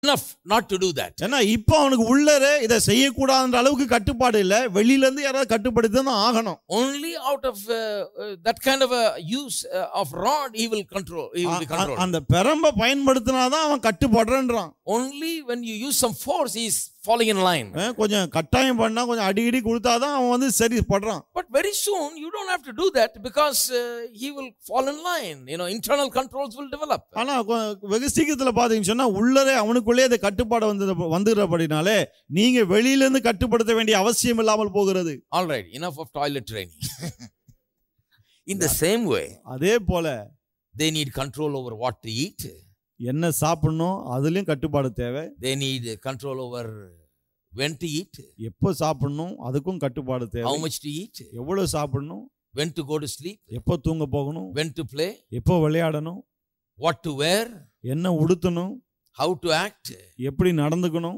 enough not to do that. ஏன்னா இப்போ அவனுக்கு உள்ளரே இதை செய்யக்கூடாதுன்ற அளவுக்கு கட்டுப்பாடு இல்லை வெளியில இருந்து யாராவது கட்டுப்படுத்தி தான் ஆகணும் Only out of uh, uh, that kind of a use uh, of rod, he will control. He will be a- controlled. அந்த பெரம்ப பயன்படுத்தினாதான் அவன் கட்டுப்படுறன்றான் Only when you use some force, he is falling in line. அஹ் கொஞ்சம் கட்டாயம் பண்ணா கொஞ்சம் அடி இடி கொடுத்தாதான் அவன் வந்து சரி படுறான் But very soon, you don't have to do that because uh, he will fall in line. You know, internal controls will develop. ஆனா கொ- வெகு சீக்கிரத்துல பாத்தீங்கன்னு சொன்னா உள்ளரே அவனுக்குள்ளே இந்த கட்டுப்பாடு வந்து வந்துடுறபடினாலே நீங்க வெளியில இருந்து கட்டுப்படுத்த வேண்டிய அவசியம் இல்லாமல் போகிறது All right, enough of toilet training. in the same way, அதே போல they need control over what to eat. என்ன சாப்பிடணும் அதுலயும் கட்டுப்பாடு தேவை They need control over when to eat, எப்போ சாப்பிடணும் அதுக்கும் கட்டுப்பாடு தேவை how much to eat, எவ்வளவு சாப்பிடணும் when to go to sleep, எப்போ தூங்க போகணும் when to play, எப்போ விளையாடணும் what to wear, என்ன உடுத்தணும் how to act. எப்படி நடந்துக்கணும்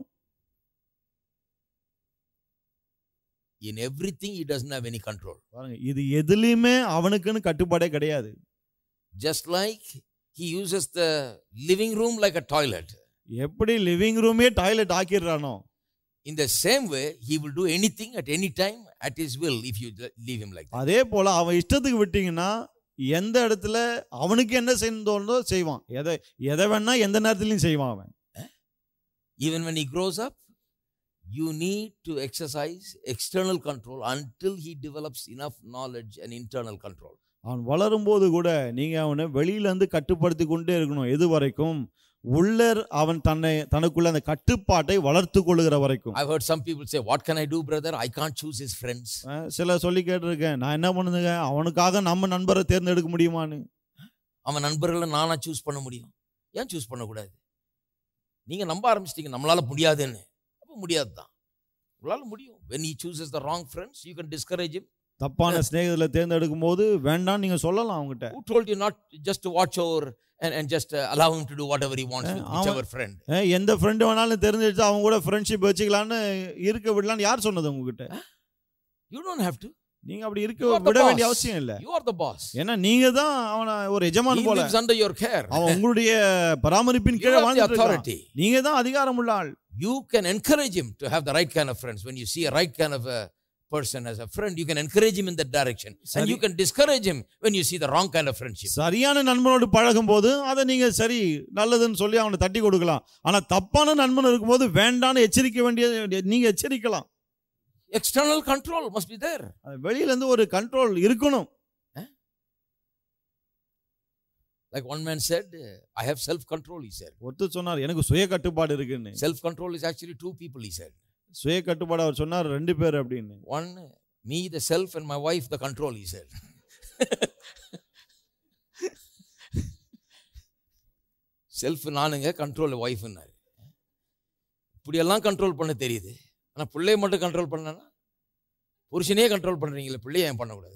In everything, he doesn't have any control. பாருங்க இது எதுலயுமே அவனுக்குன்னு கட்டுப்பாடே கிடையாது Just like he uses the living room like a toilet. எப்படி லிவிங் ரூமே டாய்லெட் ஆக்கிடுறானோ In the same way, he will do anything at any time at his will if you leave him like that. அதே போல அவன் இஷ்டத்துக்கு விட்டீங்கன்னா எந்த இடத்துல அவனுக்கு என்ன செய்யணும் தோணுதோ செய்வான் எதை எதை வேணா எந்த நேரத்துலயும் செய்வான் அவன் Even when he grows up, you need to exercise external control until he develops enough knowledge and internal control. அவன் வளரும்போது கூட நீங்க அவனை வெளியில இருந்து கட்டுப்படுத்தி கொண்டே இருக்கணும் எது வரைக்கும் உள்ளர் அவன் தன்னை தனக்குள்ள அந்த கட்டுப்பாட்டை வளர்த்து கொள்ளுகிற வரைக்கும் I've heard some people say, What can I do, brother? I can't choose his friends. அஹ் சில சொல்லி கேட்டிருக்கேன் நான் என்ன பண்ணுதுங்க அவனுக்காக நம்ம நண்பரை தேர்ந்தெடுக்க முடியுமான்னு அவன் நண்பர்களை நானா சூஸ் பண்ண முடியும் ஏன் சூஸ் பண்ணக்கூடாது நீங்க நம்ப ஆரம்பிச்சிட்டீங்க நம்மளால முடியாதுன்னு அப்போ முடியாது தான் உங்களால முடியும் when he chooses the wrong friends you can discourage him தப்பான சிநேகத்துல தேர்ந்தெடுக்கும் போது வேண்டாம் நீங்க சொல்லலாம் அவங்ககிட்ட who told you not just to watch over and, and just uh, allow him to do whatever he wants with அவன்- whichever friend அஹ் எந்த friend வேணாலும் தெரிஞ்சிடுச்சு அவங்க கூட ஃப்ரெண்ட்ஷிப் வச்சுக்கலான்னு இருக்க விடலான்னு யார் சொன்னது உங்ககிட்ட you don't have to நீங்க அப்படி You இருக்க are the விட வேண்டிய boss. அவசியம் இல்ல you are the boss ஏன்னா நீங்க தான் அவனை ஒரு he எஜமான் போல lives under your care அவன் உங்களுடைய பராமரிப்பின் you கீழே have the வாழ்ந்துட்டு இருக்கான். authority நீங்க தான் அதிகாரம் உள்ள ஆள் you can encourage him to have the right kind of friends when you see a right kind of a person as a friend you can encourage him in that direction and சரி. you can discourage him when you see the wrong kind of friendship சரியான நண்பனோடு பழகும் போது அதை நீங்க சரி நல்லதுன்னு சொல்லி அவனை தட்டி கொடுக்கலாம் ஆனா தப்பான நண்பன் இருக்கும்போது வேண்டான்னு எச்சரிக்க வேண்டிய நீங்க எச்சரிக்கலாம் external control must be there அது வெளியில இருந்து ஒரு கண்ட்ரோல் இருக்கணும் like one man said i have self control he said ஒத்து சொன்னார் எனக்கு சுய கட்டுப்பாடு இருக்குன்னு self control is actually two people he said சுய கட்டுப்பாடு அவர் சொன்னார் ரெண்டு பேர் அப்படின்னு one me the self and my wife the control he said self நானுங்க கண்ட்ரோல் ஒய்ஃப்னாரு இப்படியெல்லாம் கண்ட்ரோல் பண்ண தெரியுது ஆனா பிள்ளைய மட்டும் கண்ட்ரோல் பண்ணனா புருஷனே கண்ட்ரோல் பண்றீங்களே பிள்ளைய ஏன் பண்ணக்கூடாது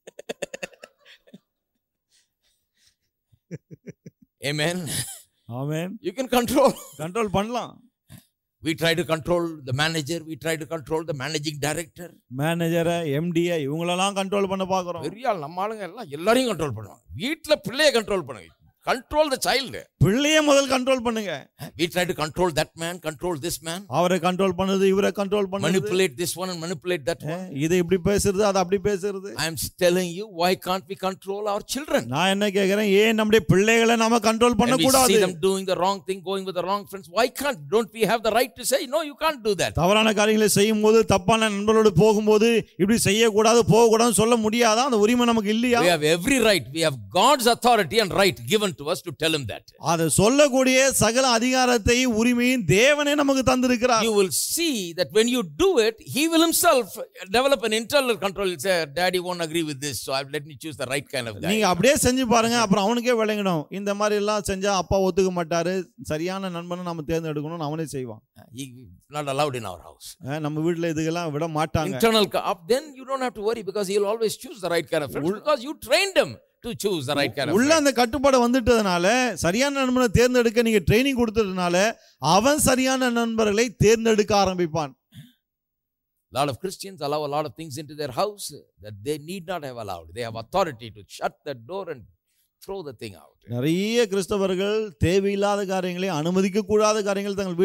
Amen. Amen You can control. Control பண்ணலாம் We try to control the manager. We try to control the managing director. மேனேஜரை எம்டியை இவங்களெல்லாம் கண்ட்ரோல் பண்ண பாக்குறோம் பெரிய ஆள் நம்ம ஆளுங்க எல்லாம் எல்லாரையும் கண்ட்ரோல் பண்ணுவாங்க வீட்டில் பிள்ளைய கண்ட்ரோல் பண்ணுங்க கண்ட்ரோல் த சைல்டு பிள்ளைய முதல் கண்ட்ரோல் பண்ணுங்க we try to control that man control this man அவரை கண்ட்ரோல் பண்ணுது இவரை கண்ட்ரோல் பண்ணுது manipulate this one and manipulate that one அஹ் இது இப்படி பேசுறது அது அப்படி பேசுறது i am telling you why can't we control our children நான் என்ன கேக்குறேன் ஏன் நம்முடைய பிள்ளைகளை நாம கண்ட்ரோல் பண்ண and we see கூடாது them doing the wrong thing going with the wrong friends why can't don't we have the right to say no you can't do that தவறான காரியங்களை செய்யும் போது தப்பான நண்பர்களோடு போகும்போது இப்படி செய்யக்கூடாது போகக்கூடாதுன்னு சொல்ல முடியாதா அந்த உரிமை நமக்கு இல்லையா we have every right we have god's authority and right given to us to tell him that அதை சொல்லக்கூடிய சகல அதிகாரத்தையும் உரிமையும் தேவனே நமக்கு தந்திருக்கிறார் you will see that when you do it he will himself develop an internal control he'll say daddy won't agree with this so I've, let me choose the right kind of guy நீங்க அப்படியே செஞ்சு பாருங்க அப்புறம் அவனுக்கே விளங்கணும் இந்த மாதிரி எல்லாம் செஞ்சா அப்பா ஒத்துக்க மாட்டாரு சரியான நண்பனை நம்ம தேர்ந்தெடுக்கணும்னு அவனே செய்வான் he not allowed in our house அஹ் நம்ம வீட்டுல இதுக்கெல்லாம் விட மாட்டாங்க internal co- up then you don't have to worry because he'll always choose the right kind of friends because you trained him to choose the right kind of உள்ள friends. அந்த கட்டுப்பாடு வந்துட்டதுனால சரியான நண்பனை தேர்ந்தெடுக்க நீங்க ட்ரைனிங் கொடுத்ததுனால அவன் சரியான நண்பர்களை தேர்ந்தெடுக்க ஆரம்பிப்பான் A lot of Christians allow a lot of things into their house that they need not have allowed. They have authority to shut the door and throw the thing out நிறைய கிறிஸ்தவர்கள் தேவையில்லாத காரியங்களை அனுமதிக்க கூடாத காரியங்கள் தங்கள்